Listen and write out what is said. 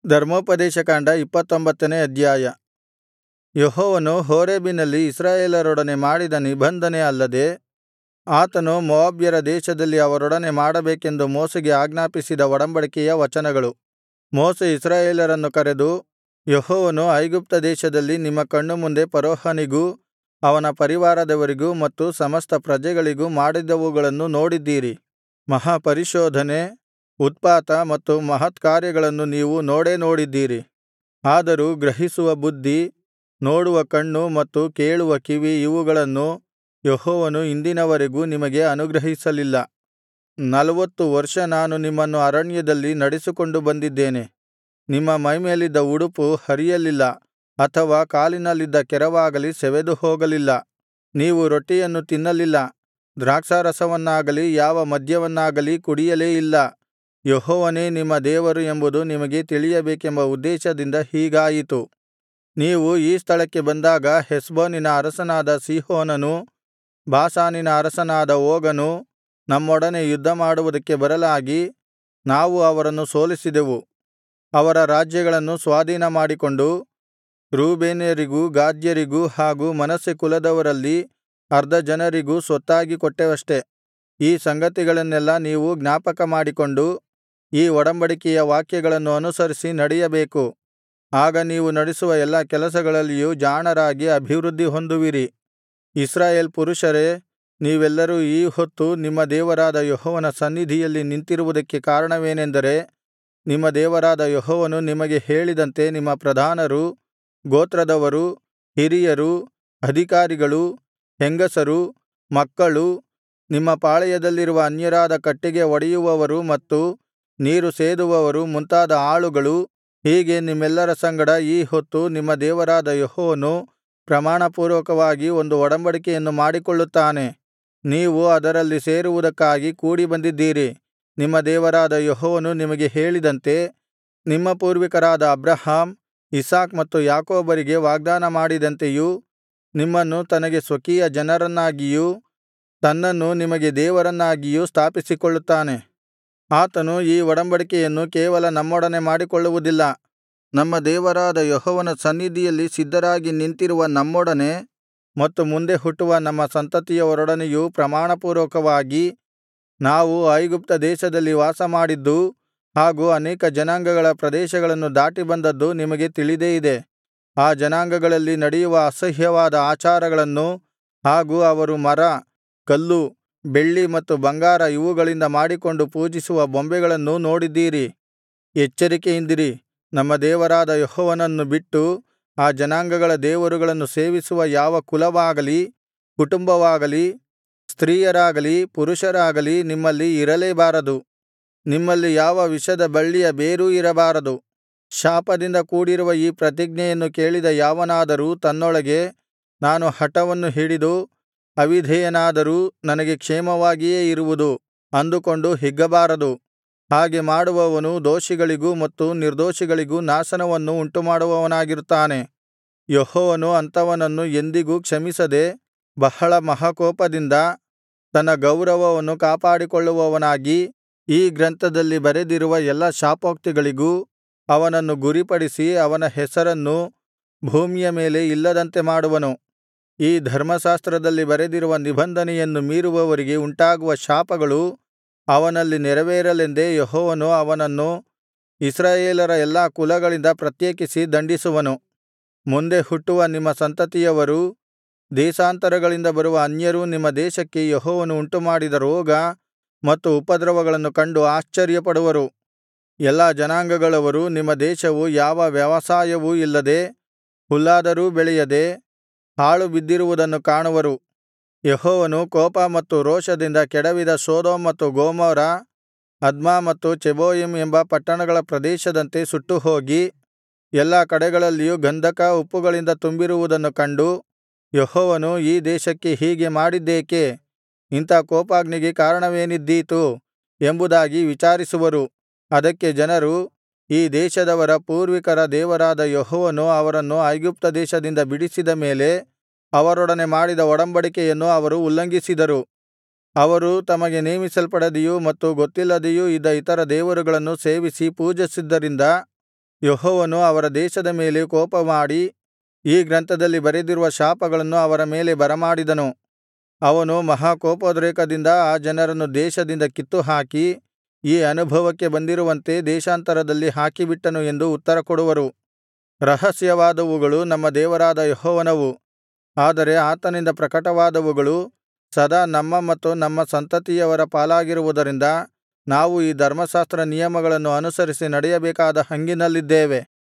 ಧರ್ಮೋಪದೇಶಕಾಂಡ ಇಪ್ಪತ್ತೊಂಬತ್ತನೇ ಅಧ್ಯಾಯ ಯೆಹೋವನು ಹೋರೇಬಿನಲ್ಲಿ ಇಸ್ರಾಯೇಲರೊಡನೆ ಮಾಡಿದ ನಿಬಂಧನೆ ಅಲ್ಲದೆ ಆತನು ಮೋವಾಬ್ಯರ ದೇಶದಲ್ಲಿ ಅವರೊಡನೆ ಮಾಡಬೇಕೆಂದು ಮೋಶೆಗೆ ಆಜ್ಞಾಪಿಸಿದ ಒಡಂಬಡಿಕೆಯ ವಚನಗಳು ಮೋಶೆ ಇಸ್ರಾಯೇಲರನ್ನು ಕರೆದು ಯೆಹೋವನು ಐಗುಪ್ತ ದೇಶದಲ್ಲಿ ನಿಮ್ಮ ಕಣ್ಣು ಮುಂದೆ ಫರೋಹನಿಗೂ ಅವನ ಪರಿವಾರದವರಿಗೂ ಮತ್ತು ಸಮಸ್ತ ಪ್ರಜೆಗಳಿಗೂ ಮಾಡಿದವುಗಳನ್ನು ನೋಡಿದ್ದೀರಿ ಮಹಾಪರಿಶೋಧನೆ ಉತ್ಪಾತ ಮತ್ತು ಮಹತ್ಕಾರ್ಯಗಳನ್ನು ನೀವು ನೋಡೇ ನೋಡಿದ್ದೀರಿ ಆದರೂ ಗ್ರಹಿಸುವ ಬುದ್ಧಿ ನೋಡುವ ಕಣ್ಣು ಮತ್ತು ಕೇಳುವ ಕಿವಿ ಇವುಗಳನ್ನು ಯೆಹೋವನು ಇಂದಿನವರೆಗೂ ನಿಮಗೆ ಅನುಗ್ರಹಿಸಲಿಲ್ಲ ನಲ್ವತ್ತು ವರ್ಷ ನಾನು ನಿಮ್ಮನ್ನು ಅರಣ್ಯದಲ್ಲಿ ನಡೆಸಿಕೊಂಡು ಬಂದಿದ್ದೇನೆ ನಿಮ್ಮ ಮೈಮೇಲಿದ್ದ ಉಡುಪು ಹರಿಯಲಿಲ್ಲ ಅಥವಾ ಕಾಲಿನಲ್ಲಿದ್ದ ಕೆರವಾಗಲಿ ಸವೆದು ಹೋಗಲಿಲ್ಲ ನೀವು ರೊಟ್ಟಿಯನ್ನು ತಿನ್ನಲಿಲ್ಲ ದ್ರಾಕ್ಷಾರಸವನ್ನಾಗಲಿ ಯಾವ ಮದ್ಯವನ್ನಾಗಲಿ ಕುಡಿಯಲೇ ಇಲ್ಲ ಯೆಹೋವನೇ ನಿಮ್ಮ ದೇವರು ಎಂಬುದು ನಿಮಗೆ ತಿಳಿಯಬೇಕೆಂಬ ಉದ್ದೇಶದಿಂದ ಹೀಗಾಯಿತು ನೀವು ಈ ಸ್ಥಳಕ್ಕೆ ಬಂದಾಗ ಹೆಷ್ಬೋನಿನ ಅರಸನಾದ ಸೀಹೋನನೂ ಬಾಷಾನಿನ ಅರಸನಾದ ಓಗನೂ ನಮ್ಮೊಡನೆ ಯುದ್ಧಮಾಡುವುದಕ್ಕೆ ಬರಲಾಗಿ ನಾವು ಅವರನ್ನು ಸೋಲಿಸಿದೆವು ಅವರ ರಾಜ್ಯಗಳನ್ನು ಸ್ವಾಧೀನಮಾಡಿಕೊಂಡು ರೂಬೇನ್ಯರಿಗೂ ಗಾದ್ಯರಿಗೂ ಹಾಗೂ ಮನಸ್ಸೆ ಕುಲದವರಲ್ಲಿ ಅರ್ಧ ಜನರಿಗೂ ಸ್ವತ್ತಾಗಿ ಕೊಟ್ಟೆವಷ್ಟೆ ಈ ಸಂಗತಿಗಳನ್ನೆಲ್ಲಾ ನೀವು ಜ್ಞಾಪಕಮಾಡಿಕೊಂಡು ಈ ಒಡಂಬಡಿಕೆಯ ವಾಕ್ಯಗಳನ್ನು ಅನುಸರಿಸಿ ನಡೆಯಬೇಕು ಆಗ ನೀವು ನಡೆಸುವ ಎಲ್ಲಾ ಕೆಲಸಗಳಲ್ಲಿಯೂ ಜಾಣರಾಗಿ ಅಭಿವೃದ್ಧಿ ಹೊಂದುವಿರಿ ಇಸ್ರಾಯೇಲ್ ಪುರುಷರೇ ನೀವೆಲ್ಲರೂ ಈ ಹೊತ್ತು ನಿಮ್ಮ ದೇವರಾದ ಯೆಹೋವನ ಸನ್ನಿಧಿಯಲ್ಲಿ ನಿಂತಿರುವುದಕ್ಕೆ ಕಾರಣವೇನೆಂದರೆ ನಿಮ್ಮ ದೇವರಾದ ಯೆಹೋವನು ನಿಮಗೆ ಹೇಳಿದಂತೆ ನಿಮ್ಮ ಪ್ರಧಾನರು ಗೋತ್ರದವರು ಹಿರಿಯರು ಅಧಿಕಾರಿಗಳು ಹೆಂಗಸರು ಮಕ್ಕಳು ನಿಮ್ಮ ಪಾಳೆಯದಲ್ಲಿರುವ ಅನ್ಯರಾದ ಕಟ್ಟಿಗೆ ಒಡೆಯುವವರು ಮತ್ತು ನೀರು ಸೇದುವವರು ಮುಂತಾದ ಆಳುಗಳು ಹೀಗೆ ನಿಮ್ಮೆಲ್ಲರ ಸಂಗಡ ಈ ಹೊತ್ತು ನಿಮ್ಮ ದೇವರಾದ ಯೆಹೋವನು ಪ್ರಮಾಣಪೂರ್ವಕವಾಗಿ ಒಂದು ಒಡಂಬಡಿಕೆಯನ್ನು ಮಾಡಿಕೊಳ್ಳುತ್ತಾನೆ ನೀವು ಅದರಲ್ಲಿ ಸೇರುವುದಕ್ಕಾಗಿ ಕೂಡಿಬಂದಿದ್ದೀರಿ ನಿಮ್ಮ ದೇವರಾದ ಯೆಹೋವನು ನಿಮಗೆ ಹೇಳಿದಂತೆ ನಿಮ್ಮ ಪೂರ್ವಿಕರಾದ ಅಬ್ರಹಾಮ್ ಇಸಾಕ್ ಮತ್ತು ಯಾಕೋಬರಿಗೆ ವಾಗ್ದಾನ ಮಾಡಿದಂತೆಯೂ ನಿಮ್ಮನ್ನು ತನಗೆ ಸ್ವಕೀಯ ಜನರನ್ನಾಗಿಯೂ ತನ್ನನ್ನು ನಿಮಗೆ ದೇವರನ್ನಾಗಿಯೂ ಸ್ಥಾಪಿಸಿಕೊಳ್ಳುತ್ತಾನೆ ಆತನು ಈ ಒಡಂಬಡಿಕೆಯನ್ನು ಕೇವಲ ನಮ್ಮೊಡನೆ ಮಾಡಿಕೊಳ್ಳುವುದಿಲ್ಲ ನಮ್ಮ ದೇವರಾದ ಯೆಹೋವನ ಸನ್ನಿಧಿಯಲ್ಲಿ ಸಿದ್ಧರಾಗಿ ನಿಂತಿರುವ ನಮ್ಮೊಡನೆ ಮತ್ತು ಮುಂದೆ ಹುಟ್ಟುವ ನಮ್ಮ ಸಂತತಿಯವರೊಡನೆಯೂ ಪ್ರಮಾಣಪೂರ್ವಕವಾಗಿ ನಾವು ಐಗುಪ್ತ ದೇಶದಲ್ಲಿ ವಾಸಮಾಡಿದ್ದೂ ಹಾಗೂ ಅನೇಕ ಜನಾಂಗಗಳ ಪ್ರದೇಶಗಳನ್ನು ದಾಟಿ ಬಂದದ್ದು ನಿಮಗೆ ತಿಳಿದೇ ಇದೆ ಆ ಜನಾಂಗಗಳಲ್ಲಿ ನಡೆಯುವ ಅಸಹ್ಯವಾದ ಆಚಾರಗಳನ್ನು ಹಾಗೂ ಅವರು ಮರ ಕಲ್ಲು ಬೆಳ್ಳಿ ಮತ್ತು ಬಂಗಾರ ಇವುಗಳಿಂದ ಮಾಡಿಕೊಂಡು ಪೂಜಿಸುವ ಬೊಂಬೆಗಳನ್ನೂ ನೋಡಿದ್ದೀರಿ ಎಚ್ಚರಿಕೆಯಿಂದಿರಿ ನಮ್ಮ ದೇವರಾದ ಯೆಹೋವನನ್ನು ಬಿಟ್ಟು ಆ ಜನಾಂಗಗಳ ದೇವರುಗಳನ್ನು ಸೇವಿಸುವ ಯಾವ ಕುಲವಾಗಲಿ ಕುಟುಂಬವಾಗಲಿ ಸ್ತ್ರೀಯರಾಗಲಿ ಪುರುಷರಾಗಲಿ ನಿಮ್ಮಲ್ಲಿ ಇರಲೇಬಾರದು ನಿಮ್ಮಲ್ಲಿ ಯಾವ ವಿಷದ ಬಳ್ಳಿಯ ಬೇರೂ ಇರಬಾರದು ಶಾಪದಿಂದ ಕೂಡಿರುವ ಈ ಪ್ರತಿಜ್ಞೆಯನ್ನು ಕೇಳಿದ ಯಾವನಾದರೂ ತನ್ನೊಳಗೆ ನಾನು ಹಠವನ್ನು ಹಿಡಿದು ಅವಿಧೇಯನಾದರೂ ನನಗೆ ಕ್ಷೇಮವಾಗಿಯೇ ಇರುವುದು ಅಂದುಕೊಂಡು ಹಿಗ್ಗಬಾರದು ಹಾಗೆ ಮಾಡುವವನು ದೋಷಿಗಳಿಗೂ ಮತ್ತು ನಿರ್ದೋಷಿಗಳಿಗೂ ನಾಶನವನ್ನು ಉಂಟುಮಾಡುವವನಾಗಿರುತ್ತಾನೆ ಯೆಹೋವನು ಅಂಥವನನ್ನು ಎಂದಿಗೂ ಕ್ಷಮಿಸದೆ ಬಹಳ ಮಹಾಕೋಪದಿಂದ ತನ್ನ ಗೌರವವನ್ನು ಕಾಪಾಡಿಕೊಳ್ಳುವವನಾಗಿ ಈ ಗ್ರಂಥದಲ್ಲಿ ಬರೆದಿರುವ ಎಲ್ಲಾ ಶಾಪೋಕ್ತಿಗಳಿಗೂ ಅವನನ್ನು ಗುರಿಪಡಿಸಿ ಅವನ ಹೆಸರನ್ನು ಭೂಮಿಯ ಮೇಲೆ ಇಲ್ಲದಂತೆ ಮಾಡುವನು ಈ ಧರ್ಮಶಾಸ್ತ್ರದಲ್ಲಿ ಬರೆದಿರುವ ನಿಬಂಧನೆಯನ್ನು ಮೀರುವವರಿಗೆ ಉಂಟಾಗುವ ಶಾಪಗಳು ಅವನಲ್ಲಿ ನೆರವೇರಲೆಂದೇ ಯೆಹೋವನು ಅವನನ್ನು ಇಸ್ರಾಯೇಲರ ಎಲ್ಲಾ ಕುಲಗಳಿಂದ ಪ್ರತ್ಯೇಕಿಸಿ ದಂಡಿಸುವನು ಮುಂದೆ ಹುಟ್ಟುವ ನಿಮ್ಮ ಸಂತತಿಯವರೂ ದೇಶಾಂತರಗಳಿಂದ ಬರುವ ಅನ್ಯರೂ ನಿಮ್ಮ ದೇಶಕ್ಕೆ ಯೆಹೋವನು ಉಂಟುಮಾಡಿದ ರೋಗ ಮತ್ತು ಉಪದ್ರವಗಳನ್ನು ಕಂಡು ಆಶ್ಚರ್ಯಪಡುವರು ಎಲ್ಲಾ ಜನಾಂಗಗಳವರು ನಿಮ್ಮ ದೇಶವು ಯಾವ ವ್ಯವಸಾಯವೂ ಇಲ್ಲದೆ ಹುಲ್ಲಾದರೂ ಬೆಳೆಯದೆ ಹಾಳು ಬಿದ್ದಿರುವುದನ್ನು ಕಾಣುವರು ಯೆಹೋವನು ಕೋಪ ಮತ್ತು ರೋಷದಿಂದ ಕೆಡವಿದ ಸೊದೋಮ್ ಮತ್ತು ಗೊಮೋರ ಅದ್ಮಾ ಮತ್ತು ಚೆಬೋಯಿಮ್ ಎಂಬ ಪಟ್ಟಣಗಳ ಪ್ರದೇಶದಂತೆ ಸುಟ್ಟುಹೋಗಿ ಎಲ್ಲಾ ಕಡೆಗಳಲ್ಲಿಯೂ ಗಂಧಕ ಉಪ್ಪುಗಳಿಂದ ತುಂಬಿರುವುದನ್ನು ಕಂಡು ಯೆಹೋವನು ಈ ದೇಶಕ್ಕೆ ಹೀಗೆ ಮಾಡಿದ್ದೇಕೆ ಇಂಥಾ ಕೋಪಾಗ್ನಿಗೆ ಕಾರಣವೇನಿದ್ದೀತು ಎಂಬುದಾಗಿ ವಿಚಾರಿಸುವರು ಅದಕ್ಕೆ ಜನರು ಈ ದೇಶದವರ ಪೂರ್ವಿಕರ ದೇವರಾದ ಯೆಹೋವನು ಅವರನ್ನು ಐಗುಪ್ತ ದೇಶದಿಂದ ಬಿಡಿಸಿದ ಮೇಲೆ ಅವರೊಡನೆ ಮಾಡಿದ ಒಡಂಬಡಿಕೆಯನ್ನು ಅವರು ಉಲ್ಲಂಘಿಸಿದರು ಅವರು ತಮಗೆ ನೇಮಿಸಲ್ಪಡದೆಯೂ ಮತ್ತು ಗೊತ್ತಿಲ್ಲದೆಯೂ ಇದ್ದ ಇತರ ದೇವರುಗಳನ್ನು ಸೇವಿಸಿ ಪೂಜಿಸಿದ್ದರಿಂದ ಯೆಹೋವನು ಅವರ ದೇಶದ ಮೇಲೆ ಕೋಪಮಾಡಿ ಈ ಗ್ರಂಥದಲ್ಲಿ ಬರೆದಿರುವ ಶಾಪಗಳನ್ನು ಅವರ ಮೇಲೆ ಬರಮಾಡಿದನು ಅವನು ಮಹಾ ಕೋಪೋದ್ರೇಕದಿಂದ ಆ ಜನರನ್ನು ದೇಶದಿಂದ ಕಿತ್ತುಹಾಕಿ ಈ ಅನುಭವಕ್ಕೆ ಬಂದಿರುವಂತೆ ದೇಶಾಂತರದಲ್ಲಿ ಹಾಕಿಬಿಟ್ಟನು ಎಂದು ಉತ್ತರಕೊಡುವರು ರಹಸ್ಯವಾದವುಗಳು ನಮ್ಮ ದೇವರಾದ ಯೆಹೋವನವು ಆದರೆ ಆತನಿಂದ ಪ್ರಕಟವಾದವುಗಳು ಸದಾ ನಮ್ಮ ಮತ್ತು ನಮ್ಮ ಸಂತತಿಯವರ ಪಾಲಾಗಿರುವುದರಿಂದ ನಾವು ಈ ಧರ್ಮಶಾಸ್ತ್ರ ನಿಯಮಗಳನ್ನು ಅನುಸರಿಸಿ ನಡೆಯಬೇಕಾದ ಹಂಗಿನಲ್ಲಿದ್ದೇವೆ